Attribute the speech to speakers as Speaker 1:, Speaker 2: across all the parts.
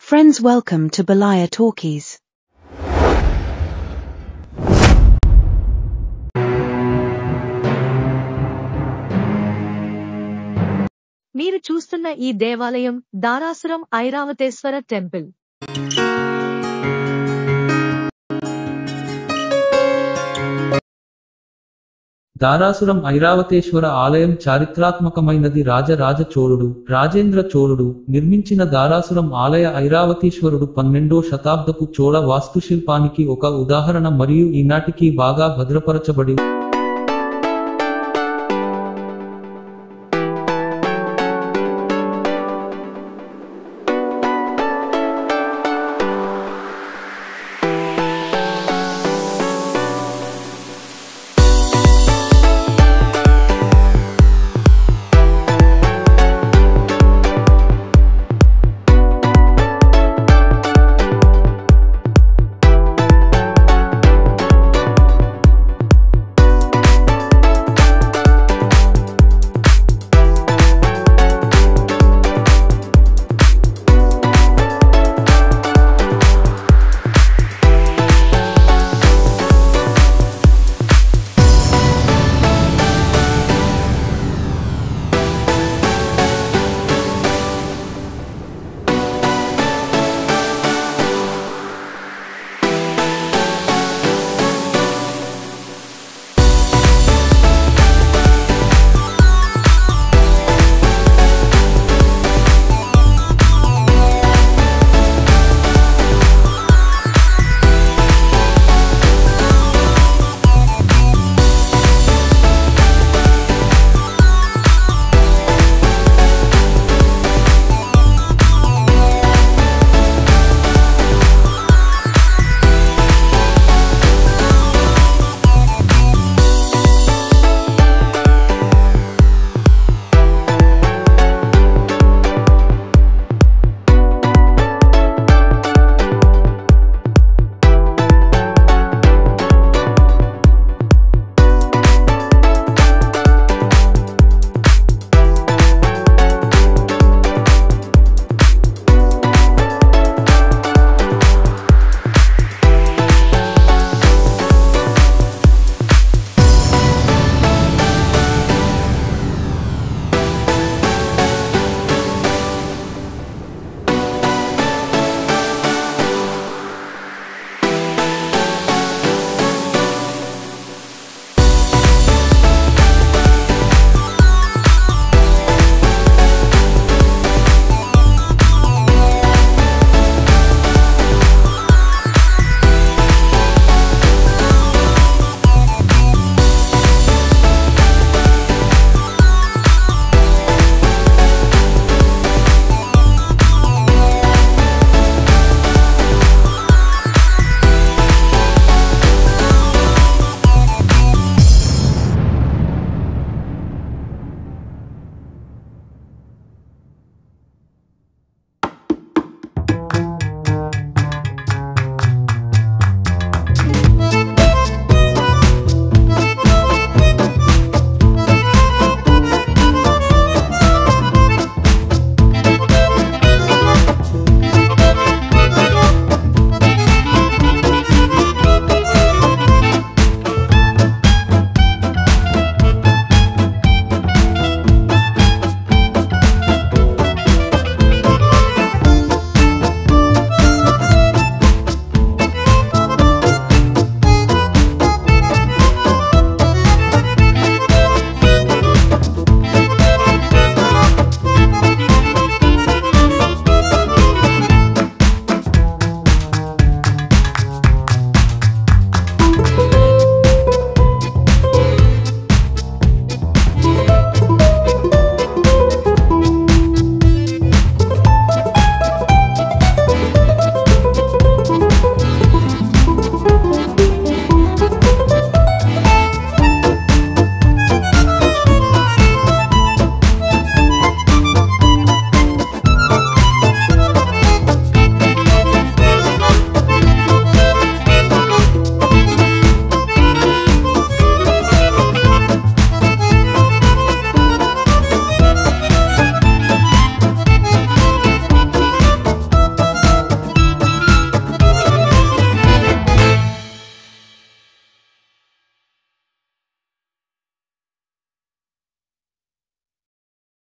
Speaker 1: Friends welcome to Balaya Talkies.
Speaker 2: మీరు చూస్తున్న ఈ దేవాలయం దారాసురం ఐరావతేశ్వర టెంపుల్
Speaker 3: దారాసురం ఐరావతేశ్వర ఆలయం చారిత్రాత్మకమైనది రాజరాజ చోళుడు రాజేంద్ర చోళుడు నిర్మించిన దారాసురం ఆలయ ఐరావతీశ్వరుడు పన్నెండో శతాబ్దపు చోళ వాస్తుశిల్పానికి ఒక ఉదాహరణ మరియు ఈనాటికి బాగా భద్రపరచబడి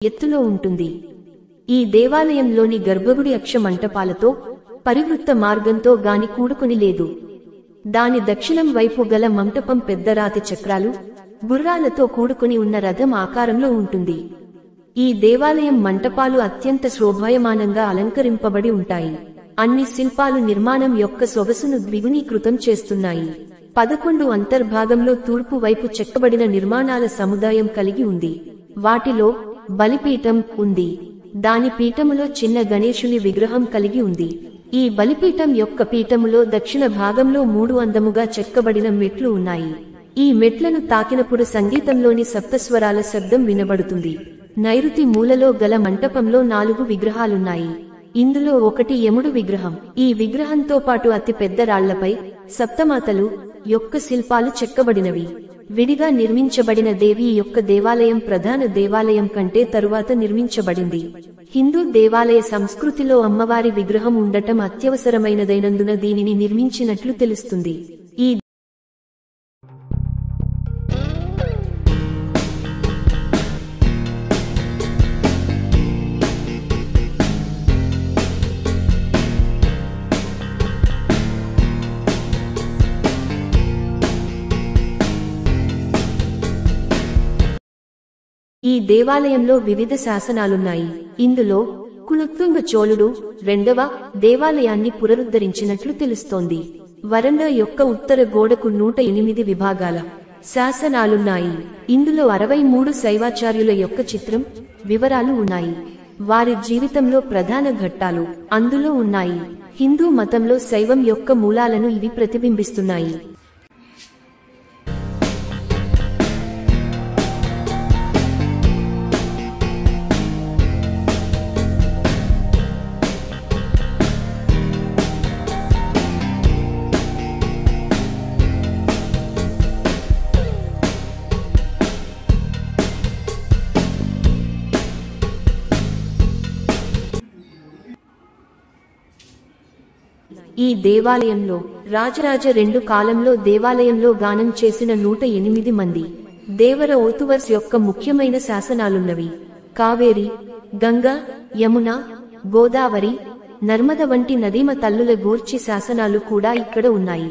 Speaker 4: ఎత్తులో ఉంటుంది ఈ దేవాలయంలోని గర్భగుడి అక్ష మంటపాలతో పరివృత్త మార్గంతో గాని కూడుకుని లేదు దాని దక్షిణం వైపు గల మంటపం పెద్ద రాతి చక్రాలు గుర్రాలతో కూడుకుని ఉన్న రథం ఆకారంలో ఉంటుంది ఈ దేవాలయం మంటపాలు అత్యంత శోభాయమానంగా అలంకరింపబడి ఉంటాయి అన్ని శిల్పాలు నిర్మాణం యొక్క సొగసును ద్విగుణీకృతం చేస్తున్నాయి పదకొండు అంతర్భాగంలో తూర్పు వైపు చెక్కబడిన నిర్మాణాల సముదాయం కలిగి ఉంది వాటిలో బలిపీఠం ఉంది దాని పీఠములో చిన్న గణేశుని విగ్రహం కలిగి ఉంది ఈ బలిపీఠం యొక్క పీఠములో దక్షిణ భాగంలో మూడు అందముగా చెక్కబడిన మెట్లు ఉన్నాయి ఈ మెట్లను తాకినప్పుడు సంగీతంలోని సప్తస్వరాల శబ్దం వినబడుతుంది నైరుతి మూలలో గల మంటపంలో నాలుగు విగ్రహాలున్నాయి ఇందులో ఒకటి యముడు విగ్రహం ఈ విగ్రహంతో పాటు అతి పెద్ద రాళ్లపై సప్తమాతలు యొక్క శిల్పాలు చెక్కబడినవి విడిగా నిర్మించబడిన దేవి యొక్క దేవాలయం ప్రధాన దేవాలయం కంటే తరువాత నిర్మించబడింది హిందూ దేవాలయ సంస్కృతిలో అమ్మవారి విగ్రహం ఉండటం అత్యవసరమైనదైనందున దీనిని నిర్మించినట్లు తెలుస్తుంది ఈ ఈ దేవాలయంలో వివిధ శాసనాలున్నాయి ఇందులో కులత్తుంగ చోళుడు రెండవ దేవాలయాన్ని పునరుద్ధరించినట్లు తెలుస్తోంది వరండా యొక్క ఉత్తర గోడకు నూట ఎనిమిది విభాగాల శాసనాలున్నాయి ఇందులో అరవై మూడు శైవాచార్యుల యొక్క చిత్రం వివరాలు ఉన్నాయి వారి జీవితంలో ప్రధాన ఘట్టాలు అందులో ఉన్నాయి హిందూ మతంలో శైవం యొక్క మూలాలను ఇవి ప్రతిబింబిస్తున్నాయి ఈ దేవాలయంలో రాజరాజ రెండు కాలంలో దేవాలయంలో గానం చేసిన నూట ఎనిమిది మంది దేవర ఓతువర్స్ యొక్క ముఖ్యమైన శాసనాలున్నవి కావేరి గంగ యమున గోదావరి నర్మద వంటి నదీమ తల్లుల గూర్చి శాసనాలు కూడా ఇక్కడ ఉన్నాయి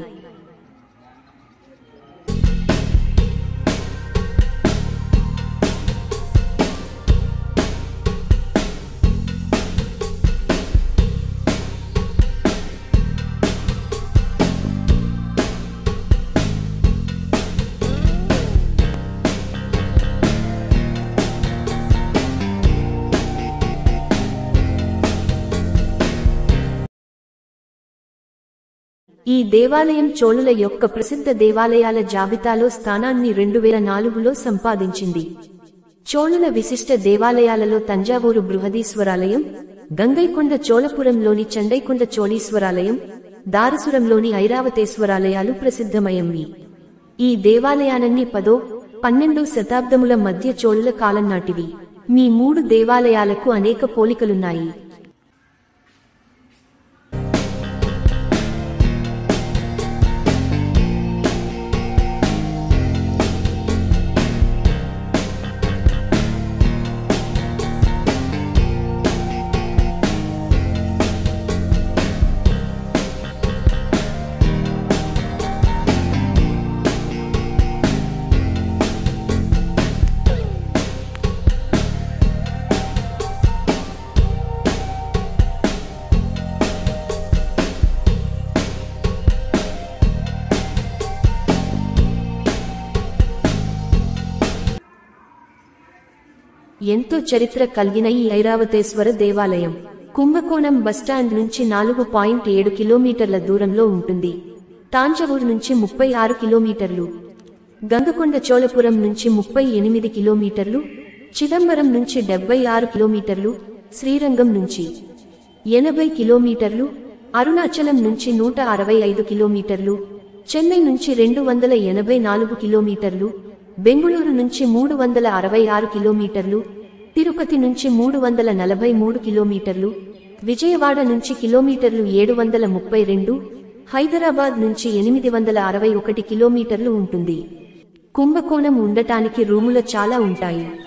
Speaker 4: ఈ దేవాలయం చోళుల యొక్క ప్రసిద్ధ దేవాలయాల జాబితాలో స్థానాన్ని రెండు వేల నాలుగులో సంపాదించింది చోళుల విశిష్ట దేవాలయాలలో తంజావూరు బృహదీశ్వరాలయం గంగైకొండ చోళపురంలోని చండైకొండ చోళీశ్వరాలయం దారసురంలోని ఐరావతేశ్వరాలయాలు ప్రసిద్ధమయంవి ఈ దేవాలయాలన్నీ పదో పన్నెండో శతాబ్దముల మధ్య చోళుల కాలం నాటివి మీ మూడు దేవాలయాలకు అనేక పోలికలున్నాయి ఎంతో చరిత్ర కలిగిన ఈ ఐరావతేశ్వర దేవాలయం కుంభకోణం బస్టాండ్ నుంచి నాలుగు పాయింట్ ఏడు కిలోమీటర్ల దూరంలో ఉంటుంది తాంజవూరు నుంచి ముప్పై ఆరు కిలోమీటర్లు గంగకొండ చోళపురం నుంచి ముప్పై ఎనిమిది కిలోమీటర్లు చిదంబరం నుంచి డెబ్బై ఆరు కిలోమీటర్లు శ్రీరంగం నుంచి ఎనభై కిలోమీటర్లు అరుణాచలం నుంచి నూట అరవై ఐదు కిలోమీటర్లు చెన్నై నుంచి రెండు వందల ఎనభై నాలుగు కిలోమీటర్లు బెంగుళూరు నుంచి మూడు వందల అరవై ఆరు కిలోమీటర్లు తిరుపతి నుంచి మూడు వందల నలభై మూడు కిలోమీటర్లు విజయవాడ నుంచి కిలోమీటర్లు ఏడు వందల ముప్పై రెండు హైదరాబాద్ నుంచి ఎనిమిది వందల అరవై ఒకటి కిలోమీటర్లు ఉంటుంది కుంభకోణం ఉండటానికి రూముల చాలా ఉంటాయి